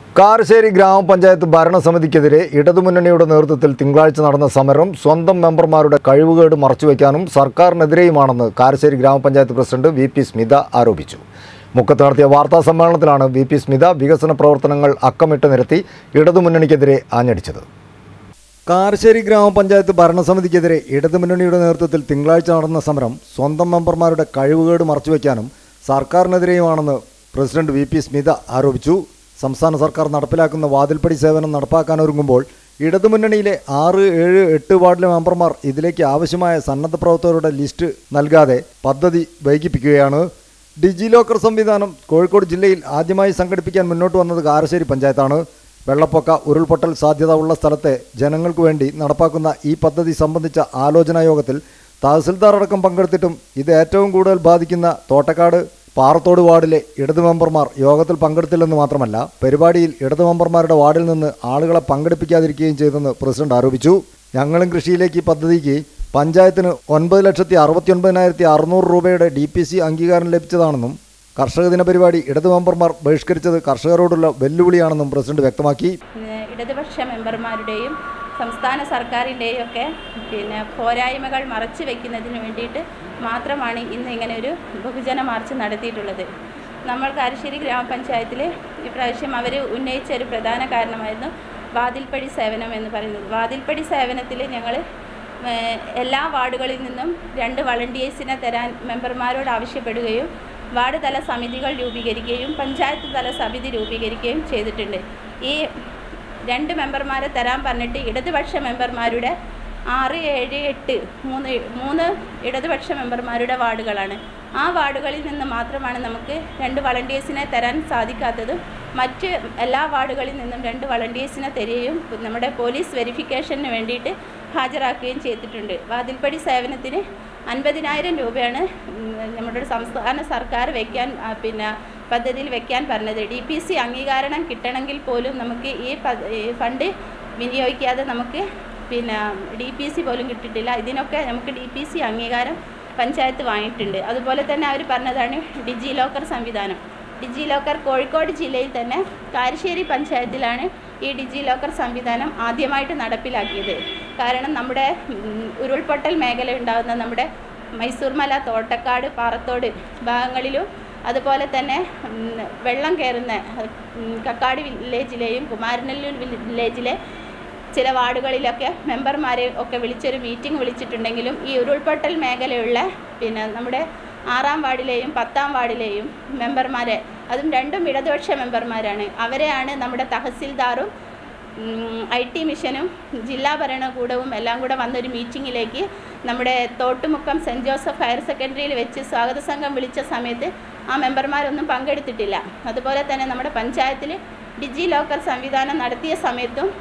കാരശ്ശേരി ഗ്രാമപഞ്ചായത്ത് ഭരണസമിതിക്കെതിരെ ഇടതുമുന്നണിയുടെ നേതൃത്വത്തിൽ തിങ്കളാഴ്ച നടന്ന സമരം സ്വന്തം മെമ്പർമാരുടെ കഴിവുകേട് മറച്ചുവെക്കാനും സർക്കാരിനെതിരെയുമാണെന്ന് കാരശ്ശേരി ഗ്രാമപഞ്ചായത്ത് പ്രസിഡന്റ് വി പി സ്മിത ആരോപിച്ചു മുക്കത്ത് നടത്തിയ വാർത്താ സമ്മേളനത്തിലാണ് വി പി സ്മിത വികസന പ്രവർത്തനങ്ങൾ അക്കമിട്ട് നിരത്തി ഇടതുമുന്നണിക്കെതിരെ ആഞ്ഞടിച്ചത് കാരശ്ശേരി ഗ്രാമപഞ്ചായത്ത് ഭരണസമിതിക്കെതിരെ ഇടതുമുന്നണിയുടെ നേതൃത്വത്തിൽ തിങ്കളാഴ്ച നടന്ന സമരം സ്വന്തം മെമ്പർമാരുടെ കഴിവുകേട് മറച്ചുവെക്കാനും സർക്കാരിനെതിരെയുമാണെന്ന് പ്രസിഡന്റ് വി പി സ്മിത ആരോപിച്ചു സംസ്ഥാന സർക്കാർ നടപ്പിലാക്കുന്ന വാതിൽപ്പടി സേവനം നടപ്പാക്കാനൊരുങ്ങുമ്പോൾ ഇടതുമുന്നണിയിലെ ആറ് ഏഴ് എട്ട് വാർഡിലെ മെമ്പർമാർ ഇതിലേക്ക് ആവശ്യമായ സന്നദ്ധ പ്രവർത്തകരുടെ ലിസ്റ്റ് നൽകാതെ പദ്ധതി വൈകിപ്പിക്കുകയാണ് ഡിജി ലോക്കർ സംവിധാനം കോഴിക്കോട് ജില്ലയിൽ ആദ്യമായി സംഘടിപ്പിക്കാൻ മുന്നോട്ട് വന്നത് കാരശ്ശേരി പഞ്ചായത്താണ് വെള്ളപ്പൊക്ക ഉരുൾപൊട്ടൽ സാധ്യത ഉള്ള സ്ഥലത്തെ ജനങ്ങൾക്ക് വേണ്ടി നടപ്പാക്കുന്ന ഈ പദ്ധതി സംബന്ധിച്ച ആലോചനാ യോഗത്തിൽ തഹസിൽദാർ അടക്കം പങ്കെടുത്തിട്ടും ഇത് ഏറ്റവും കൂടുതൽ ബാധിക്കുന്ന തോട്ടക്കാട് പാറത്തോട് വാർഡിലെ ഇടതു മെമ്പർമാർ യോഗത്തിൽ പങ്കെടുത്തില്ലെന്ന് മാത്രമല്ല പരിപാടിയിൽ ഇടതു മെമ്പർമാരുടെ വാർഡിൽ നിന്ന് ആളുകളെ പങ്കെടുപ്പിക്കാതിരിക്കുകയും ചെയ്തെന്ന് പ്രസിഡന്റ് ആരോപിച്ചു ഞങ്ങളും കൃഷിയിലേക്ക് ഈ പദ്ധതിക്ക് പഞ്ചായത്തിന് ഒൻപത് ലക്ഷത്തി അറുപത്തി ഒൻപതിനായിരത്തി അറുന്നൂറ് രൂപയുടെ ഡി പി സി അംഗീകാരം ലഭിച്ചതാണെന്നും കർഷക ദിന പരിപാടി ഇടതു മെമ്പർമാർ ബഹിഷ്കരിച്ചത് കർഷകരോടുള്ള വെല്ലുവിളിയാണെന്നും പ്രസിഡന്റ് വ്യക്തമാക്കി ഏഹ് ഇടതുപക്ഷ മെമ്പർമാരുടെയും സംസ്ഥാന സർക്കാരിൻ്റെയും ഒക്കെ പിന്നെ പോരായ്മകൾ മറച്ചു വയ്ക്കുന്നതിന് വേണ്ടിയിട്ട് മാത്രമാണ് ഇന്ന് ഇങ്ങനെ ഒരു ബഹുജന മാർച്ച് നടത്തിയിട്ടുള്ളത് നമ്മൾ കാരശ്ശേരി ഗ്രാമപഞ്ചായത്തിൽ ഇപ്രാവശ്യം അവർ ഉന്നയിച്ച ഒരു പ്രധാന കാരണമായിരുന്നു വാതിൽപ്പടി സേവനം എന്ന് പറയുന്നത് വാതിൽപ്പടി സേവനത്തിൽ ഞങ്ങൾ എല്ലാ വാർഡുകളിൽ നിന്നും രണ്ട് വളണ്ടിയേഴ്സിനെ തരാൻ മെമ്പർമാരോട് ആവശ്യപ്പെടുകയും വാർഡ് തല സമിതികൾ രൂപീകരിക്കുകയും പഞ്ചായത്ത് തല സമിതി രൂപീകരിക്കുകയും ചെയ്തിട്ടുണ്ട് ഈ രണ്ട് മെമ്പർമാരെ തരാൻ പറഞ്ഞിട്ട് ഇടതുപക്ഷ മെമ്പർമാരുടെ ആറ് ഏഴ് എട്ട് മൂന്ന് മൂന്ന് ഇടതുപക്ഷ മെമ്പർമാരുടെ വാർഡുകളാണ് ആ വാർഡുകളിൽ നിന്ന് മാത്രമാണ് നമുക്ക് രണ്ട് വളണ്ടിയേഴ്സിനെ തരാൻ സാധിക്കാത്തതും മറ്റ് എല്ലാ വാർഡുകളിൽ നിന്നും രണ്ട് വളണ്ടിയേഴ്സിനെ തരികയും നമ്മുടെ പോലീസ് വെരിഫിക്കേഷന് വേണ്ടിയിട്ട് ഹാജരാക്കുകയും ചെയ്തിട്ടുണ്ട് വാതിൽപ്പടി സേവനത്തിന് അൻപതിനായിരം രൂപയാണ് ഉം, നമ്മുടെ സംസ്ഥാന സർക്കാർ വയ്ക്കാൻ ആ, പിന്നെ പദ്ധതിയിൽ വെക്കാൻ പറഞ്ഞത് ഡി പി സി അംഗീകാരം കിട്ടണമെങ്കിൽ പോലും നമുക്ക് ഈ പ- ഈ ഫണ്ട് വിനിയോഗിക്കാതെ നമുക്ക് പിന്നെ ഡി പി സി പോലും കിട്ടിയിട്ടില്ല ഇതിനൊക്കെ നമുക്ക് ഡി പി സി അംഗീകാരം പഞ്ചായത്ത് വാങ്ങിയിട്ടുണ്ട് അതുപോലെ തന്നെ അവർ പറഞ്ഞതാണ് ഡിജി ലോക്കർ സംവിധാനം ഡിജി ലോക്കർ കോഴിക്കോട് ജില്ലയിൽ തന്നെ കാരശ്ശേരി പഞ്ചായത്തിലാണ് ഈ ഡിജി ലോക്കർ സംവിധാനം ആദ്യമായിട്ട് നടപ്പിലാക്കിയത് കാരണം നമ്മുടെ ഉം, ഉരുൾപൊട്ടൽ മേഖല ഉണ്ടാകുന്ന നമ്മുടെ മൈസൂർ മല തോട്ടക്കാട് പാറത്തോട് ഭാഗങ്ങളിലും അതുപോലെ തന്നെ ഉം, വെള്ളം കയറുന്ന ഉം, കക്കാട് വില്ലേജിലെയും കുമാരനെല്ലൂർ വില്ലേജിലെ ചില വാർഡുകളിലൊക്കെ മെമ്പർമാരെ ഒക്കെ വിളിച്ചൊരു മീറ്റിംഗ് വിളിച്ചിട്ടുണ്ടെങ്കിലും ഈ ഉരുൾപൊട്ടൽ മേഖലയുള്ള പിന്നെ നമ്മുടെ ആറാം വാർഡിലെയും പത്താം വാർഡിലെയും മെമ്പർമാരെ അതും രണ്ടും ഇടതുപക്ഷ മെമ്പർമാരാണ് അവരെയാണ് നമ്മുടെ തഹസിൽദാറും ഐ ടി മിഷനും ജില്ലാ ഭരണകൂടവും എല്ലാം കൂടെ വന്നൊരു മീറ്റിങ്ങിലേക്ക് നമ്മുടെ തോട്ടുമുക്കം സെൻറ്റ് ജോസഫ് ഹയർ സെക്കൻഡറിയിൽ വെച്ച് സ്വാഗത സംഘം വിളിച്ച സമയത്ത് ആ മെമ്പർമാരൊന്നും പങ്കെടുത്തിട്ടില്ല അതുപോലെ തന്നെ നമ്മുടെ പഞ്ചായത്തിൽ ഡിജി ലോക്കർ സംവിധാനം നടത്തിയ സമയത്തും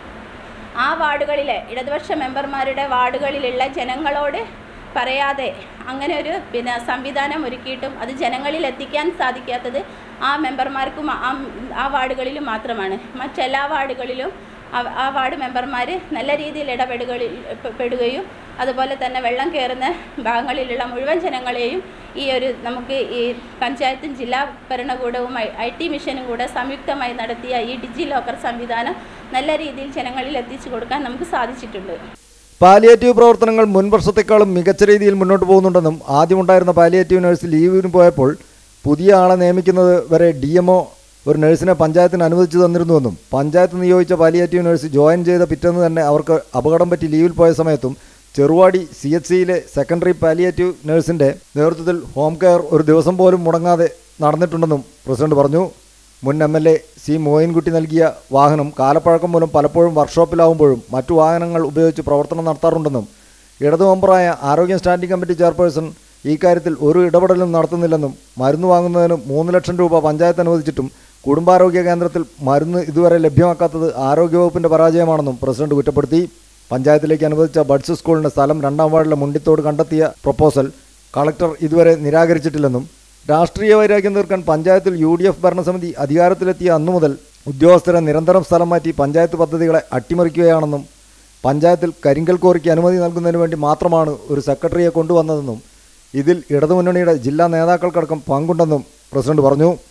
ആ വാർഡുകളിലെ ഇടതുപക്ഷ മെമ്പർമാരുടെ വാർഡുകളിലുള്ള ജനങ്ങളോട് പറയാതെ അങ്ങനെ ഒരു പിന്നെ സംവിധാനം ഒരുക്കിയിട്ടും അത് ജനങ്ങളിൽ എത്തിക്കാൻ സാധിക്കാത്തത് ആ മെമ്പർമാർക്കും ആ ആ വാർഡുകളിലും മാത്രമാണ് മറ്റെല്ലാ വാർഡുകളിലും ആ- ആ വാർഡ് മെമ്പർമാർ നല്ല രീതിയിൽ ഇടപെടുകളിൽ പെ- പെടുകയും അതുപോലെ തന്നെ വെള്ളം കയറുന്ന ഭാഗങ്ങളിലുള്ള മുഴുവൻ ജനങ്ങളെയും ഈ ഒരു നമുക്ക് ഈ പഞ്ചായത്തും ജില്ലാ ഭരണകൂടവും ഐ ടി മിഷനും കൂടെ സംയുക്തമായി നടത്തിയ ഈ ഡിജി ലോക്കർ സംവിധാനം നല്ല രീതിയിൽ ജനങ്ങളിൽ എത്തിച്ചു കൊടുക്കാൻ നമുക്ക് സാധിച്ചിട്ടുണ്ട് പാലിയേറ്റീവ് പ്രവർത്തനങ്ങൾ മുൻ വർഷത്തെക്കാളും മികച്ച രീതിയിൽ മുന്നോട്ട് പോകുന്നുണ്ടെന്നും ആദ്യമുണ്ടായിരുന്ന പാലിയേറ്റീവ് നഴ്സ് ലീവിന് പോയപ്പോൾ പുതിയ ആളെ നിയമിക്കുന്നത് വരെ ഡി എംഒ ഒരു നഴ്സിനെ പഞ്ചായത്തിന് അനുവദിച്ചു തന്നിരുന്നുവെന്നും പഞ്ചായത്ത് നിയോഗിച്ച പാലിയേറ്റീവ് നഴ്സ് ജോയിൻ ചെയ്ത പിറ്റേന്ന് തന്നെ അവർക്ക് അപകടം പറ്റി ലീവിൽ പോയ സമയത്തും ചെറുവാടി സി എച്ച് സിയിലെ സെക്കൻഡറി പാലിയേറ്റീവ് നഴ്സിൻ്റെ നേതൃത്വത്തിൽ ഹോം കെയർ ഒരു ദിവസം പോലും മുടങ്ങാതെ നടന്നിട്ടുണ്ടെന്നും പ്രസിഡന്റ് പറഞ്ഞു മുൻ M L A C Moinkutty നൽകിയ വാഹനം കാലപ്പഴക്കം മൂലം പലപ്പോഴും വർക്ക്ഷോപ്പിലാവുമ്പോഴും മറ്റു വാഹനങ്ങൾ ഉപയോഗിച്ച് പ്രവർത്തനം നടത്താറുണ്ടെന്നും ഇടതു മെമ്പറായ ആരോഗ്യ സ്റ്റാൻഡിംഗ് കമ്മിറ്റി ചെയർപേഴ്സൺ ഈ കാര്യത്തിൽ ഒരു ഇടപെടലും നടത്തുന്നില്ലെന്നും മരുന്ന് വാങ്ങുന്നതിന് മൂന്ന് ലക്ഷം രൂപ പഞ്ചായത്ത് അനുവദിച്ചിട്ടും കുടുംബാരോഗ്യ കേന്ദ്രത്തിൽ മരുന്ന് ഇതുവരെ ലഭ്യമാക്കാത്തത് ആരോഗ്യവകുപ്പിന്റെ പരാജയമാണെന്നും പ്രസിഡന്റ് കുറ്റപ്പെടുത്തി പഞ്ചായത്തിലേക്ക് അനുവദിച്ച ബഡ്സ് സ്കൂളിന്റെ സ്ഥലം രണ്ടാം വാർഡിലെ മുണ്ടിത്തോട് കണ്ടെത്തിയ പ്രപ്പോസൽ കളക്ടർ ഇതുവരെ നിരാകരിച്ചിട്ടില്ലെന്നും രാഷ്ട്രീയ വൈരാഗ്യം തീർക്കാൻ പഞ്ചായത്തിൽ യു ഡി എഫ് ഭരണസമിതി അധികാരത്തിലെത്തിയ അന്നു മുതൽ ഉദ്യോഗസ്ഥരെ നിരന്തരം സ്ഥലം മാറ്റി പഞ്ചായത്ത് പദ്ധതികളെ അട്ടിമറിക്കുകയാണെന്നും പഞ്ചായത്തിൽ കരിങ്കൽ കോറിക്ക് അനുമതി നൽകുന്നതിന് വേണ്ടി മാത്രമാണ് ഒരു സെക്രട്ടറിയെ കൊണ്ടുവന്നതെന്നും ഇതിൽ ഇടതുമുന്നണിയുടെ ജില്ലാ നേതാക്കൾക്കടക്കം പങ്കുണ്ടെന്നും പ്രസിഡന്റ് പറഞ്ഞു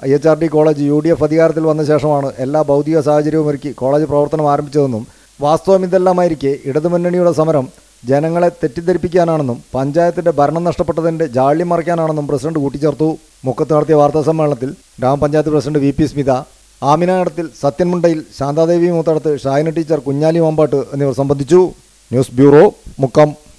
I H R D college U D F അധികാരത്തിൽ വന്ന ശേഷമാണ് എല്ലാ ഭൗതിക സാഹചര്യവും ഒരുക്കി കോളേജ് പ്രവർത്തനം ആരംഭിച്ചതെന്നും വാസ്തവം ഇതെല്ലാമായിരിക്കെ ഇടതുമുന്നണിയുടെ സമരം ജനങ്ങളെ തെറ്റിദ്ധരിപ്പിക്കാനാണെന്നും പഞ്ചായത്തിന്റെ ഭരണം നഷ്ടപ്പെട്ടതിന്റെ ജാള്യം മറയ്ക്കാനാണെന്നും പ്രസിഡന്റ് കൂട്ടിച്ചേർത്തു മുക്കത്ത് നടത്തിയ വാർത്താ സമ്മേളനത്തിൽ ഗ്രാമപഞ്ചായത്ത് president V P Smitha Aminakadathil Sathyan Mundayil Santhadevi Moothadath Shayana teacher Kunhali Mambatt എന്നിവർ സംബന്ധിച്ചു ന്യൂസ് ബ്യൂറോ മുക്കം